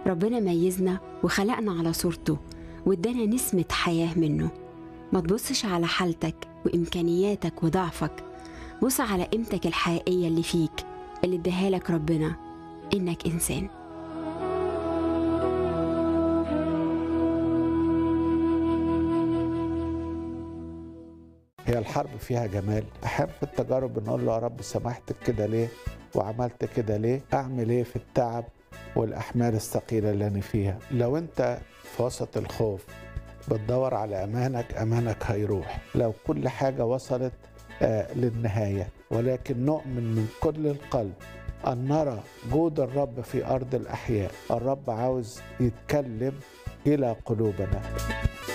ربنا ميزنا وخلقنا على صورته وادانا نسمة حياة منه ما تبصش على حالتك وإمكانياتك وضعفك بص على قيمتك الحقيقية اللي فيك اللي اداها لك ربنا إنك إنسان هي الحرب فيها جمال احب التجارب نقول له يا رب سمحت كده ليه وعملت كده ليه اعمل ايه في التعب والاحمال الثقيله اللي انا فيها لو انت في وسط الخوف بتدور على امانك امانك هيروح لو كل حاجه وصلت آه للنهايه ولكن نؤمن من كل القلب ان نرى جود الرب في ارض الاحياء الرب عاوز يتكلم الى قلوبنا